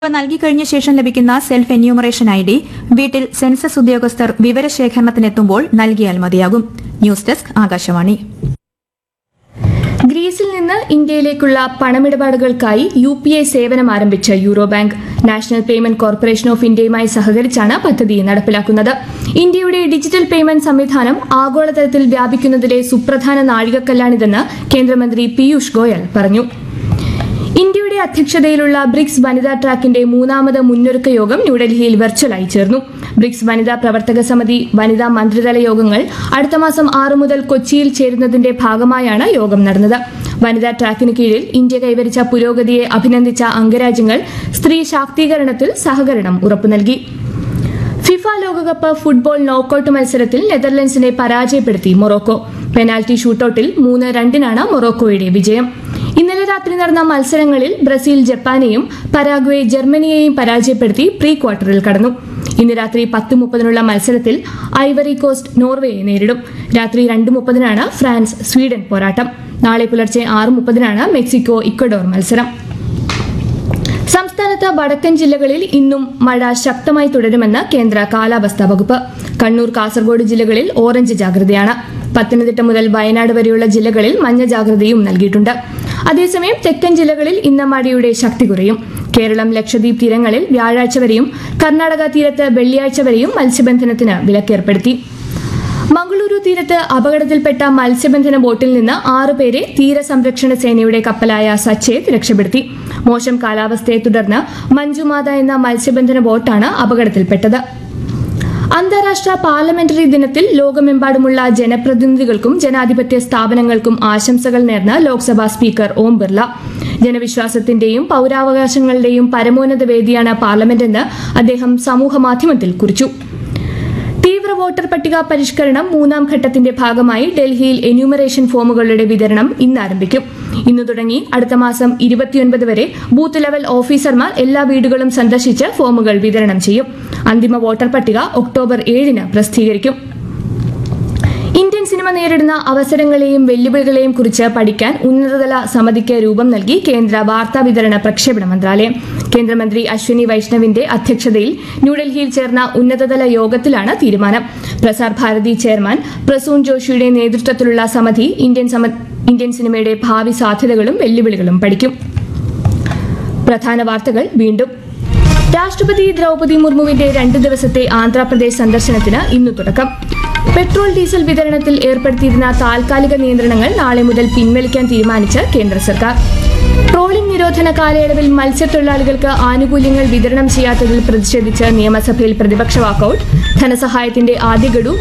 ഇവ നൽകിക്കഴിഞ്ഞ ശേഷം ലഭിക്കുന്ന സെൽഫ് എന്യൂമറേഷൻ ഐ ഡി വീട്ടിൽ സെൻസസ് ഉദ്യോഗസ്ഥർ വിവരശേഖരണത്തിനെത്തുമ്പോൾ നൽകിയാൽ മതിയാകും ന്യൂസ് ഡെസ്ക് ആകാശവാണി ഗ്രീസിൽ നിന്ന് ഇന്ത്യയിലേക്കുള്ള പണമിടപാടുകൾക്കായി യു പി ഐ സേവനം ആരംഭിച്ച euro bank national payment corporation of ഇന്ത്യയുമായി സഹകരിച്ചാണ് പദ്ധതി നടപ്പിലാക്കുന്നത് ഇന്ത്യയുടെ ഡിജിറ്റൽ പേയ്മെന്റ് സംവിധാനം ആഗോളതലത്തിൽ വ്യാപിക്കുന്നതിലെ സുപ്രധാന നാഴികക്കല്ലാണിതെന്ന് കേന്ദ്രമന്ത്രി പീയൂഷ് ഗോയൽ പറഞ്ഞു ഇന്ത്യയുടെ അധ്യക്ഷതയിലുള്ള ബ്രിക്സ് വനിതാ ട്രാക്കിന്റെ മൂന്നാമത് മുന്നൊരുക്ക യോഗം ന്യൂഡൽഹിയിൽ വെർച്വലായി ചേർന്നു ബ്രിക്സ് വനിതാ പ്രവർത്തക സമിതി വനിതാ മന്ത്രിതല യോഗങ്ങൾ അടുത്ത മാസം ആറ് മുതൽ കൊച്ചിയിൽ ചേരുന്നതിന്റെ ഭാഗമായാണ് യോഗം നടന്നത് വനിതാ ട്രാക്കിന് കീഴിൽ ഇന്ത്യ കൈവരിച്ച പുരോഗതിയെ അഭിനന്ദിച്ച അംഗരാജ്യങ്ങൾ സ്ത്രീ ശാക്തീകരണത്തിൽ സഹകരണം ഉറപ്പു നൽകി ഫിഫ ലോകകപ്പ് ഫുട്ബോൾ നോക്കൌട്ട് മത്സരത്തിൽ നെതർലൻഡ്സിനെ പരാജയപ്പെടുത്തി മൊറോക്കോ പെനാൽറ്റി ഷൂട്ടൌട്ടിൽ മൂന്ന് രണ്ടിനാണ് മൊറോക്കോയുടെ വിജയം ഇന്നലെ രാത്രി നടന്ന മത്സരങ്ങളിൽ ബ്രസീൽ ജപ്പാനെയും പരാഗ്വെ ജർമ്മനിയെയും പരാജയപ്പെടുത്തി പ്രീ ക്വാർട്ടറിൽ കടന്നു ഇന്ന് രാത്രി പത്ത് മുപ്പതിനുള്ള മത്സരത്തിൽ ഐവറി കോസ്റ്റ് നോർവേയെ നേരിടും രാത്രി രണ്ട് മുപ്പതിനാണ് ഫ്രാൻസ് സ്വീഡൻ പോരാട്ടം നാളെ പുലർച്ചെ ആറ് മുപ്പതിനാണ് മെക്സിക്കോ ഇക്വഡോർ മത്സരം സംസ്ഥാനത്ത് വടക്കൻ ജില്ലകളിൽ ഇന്നും മഴ ശക്തമായി തുടരുമെന്ന് കേന്ദ്ര കാലാവസ്ഥാ വകുപ്പ് കണ്ണൂർ കാസർഗോഡ് ജില്ലകളിൽ ഓറഞ്ച് ജാഗ്രതയാണ് പത്തനംതിട്ട മുതൽ വയനാട് വരെയുള്ള ജില്ലകളിൽ മഞ്ഞ ജാഗ്രതയും നൽകിയിട്ടുണ്ട് അതേസമയം തെക്കൻ ജില്ലകളിൽ ഇന്ന് മഴയുടെ ശക്തി കുറയും കേരളം ലക്ഷദ്വീപ് തീരങ്ങളിൽ വ്യാഴാഴ്ച വരെയും കർണാടക തീരത്ത് വെള്ളിയാഴ്ച വരെയും മത്സ്യബന്ധനത്തിന് വിലക്കേർപ്പെടുത്തി മംഗളൂരു തീരത്ത് അപകടത്തിൽപ്പെട്ട മത്സ്യബന്ധന ബോട്ടിൽ നിന്ന് ആറുപേരെ തീരസംരക്ഷണ സേനയുടെ കപ്പലായ സച്ചേത് രക്ഷപ്പെടുത്തി മോശം കാലാവസ്ഥയെ തുടർന്ന് മഞ്ജുമാത എന്ന മത്സ്യബന്ധന ബോട്ടാണ് അപകടത്തിൽപ്പെട്ടത് അന്താരാഷ്ട്ര പാർലമെന്ററി ദിനത്തിൽ ലോകമെമ്പാടുമുള്ള ജനപ്രതിനിധികൾക്കും ജനാധിപത്യ സ്ഥാപനങ്ങൾക്കും ആശംസകൾ നേർന്ന് ലോക്സഭാ സ്പീക്കർ ഓം ബിർള ജനവിശ്വാസത്തിന്റെയും പൌരാവകാശങ്ങളുടെയും പരമോന്നത വേദിയാണ് പാർലമെന്റെന്ന് അദ്ദേഹം സമൂഹമാധ്യമത്തിൽ കുറിച്ചു തീവ്ര വോട്ടർ പട്ടിക പരിഷ്കരണം മൂന്നാം ഘട്ടത്തിന്റെ ഭാഗമായി ഡൽഹിയിൽ എന്യൂമറേഷൻ ഫോമുകളുടെ വിതരണം ഇന്ന് ആരംഭിക്കും ഇന്ന് തുടങ്ങി അടുത്ത മാസം ഇരുപത്തിയൊൻപത് വരെ ബൂത്ത് ലെവൽ ഓഫീസർമാർ എല്ലാ വീടുകളും സന്ദർശിച്ച് ഫോമുകൾ വിതരണം ചെയ്യും അന്തിമ വോട്ടർ പട്ടിക ഒക്ടോബർ ഏഴിന് പ്രസിദ്ധീകരിക്കും ഇന്ത്യൻ സിനിമ നേരിടുന്ന അവസരങ്ങളെയും വെല്ലുവിളികളെയും കുറിച്ച് പഠിക്കാൻ ഉന്നതതല സമിതിക്ക് രൂപം നൽകി കേന്ദ്ര വാർത്താ വിതരണ പ്രക്ഷേപണ മന്ത്രാലയം കേന്ദ്രമന്ത്രി അശ്വിനി വൈഷ്ണവിന്റെ അധ്യക്ഷതയിൽ ന്യൂഡൽഹിയിൽ ചേർന്ന ഉന്നതതല യോഗത്തിലാണ് തീരുമാനം പ്രസാർ ഭാരതി ചെയർമാൻ പ്രസൂൺ ജോഷിയുടെ നേതൃത്വത്തിലുള്ള സമിതി ഇന്ത്യൻ സമ- ഇന്ത്യൻ സിനിമയുടെ ഭാവി സാധ്യതകളും വെല്ലുവിളികളും പഠിക്കും പ്രധാന വാർത്തകൾ വീണ്ടും രാഷ്ട്രപതി ദ്രൗപതി മുർമുവിന്റെ രണ്ട് ദിവസത്തെ ആന്ധ്രാപ്രദേശ് സന്ദർശനത്തിന് ഇന്ന് തുടക്കം പെട്രോൾ ഡീസൽ വിതരണത്തിൽ ഏർപ്പെടുത്തിയിരുന്ന താൽക്കാലിക നിയന്ത്രണങ്ങൾ നാളെ മുതൽ പിൻവലിക്കാൻ തീരുമാനിച്ച് കേന്ദ്ര സർക്കാർ ട്രോളിംഗ് നിരോധന കാലയളവിൽ മത്സ്യത്തൊഴിലാളികൾക്ക് ആനുകൂല്യങ്ങൾ വിതരണം ചെയ്യാത്തതിൽ പ്രതിഷേധിച്ച് നിയമസഭയിൽ പ്രതിപക്ഷ വാക്കൌട്ട് ധനസഹായത്തിന്റെ ആദ്യ ഗഡു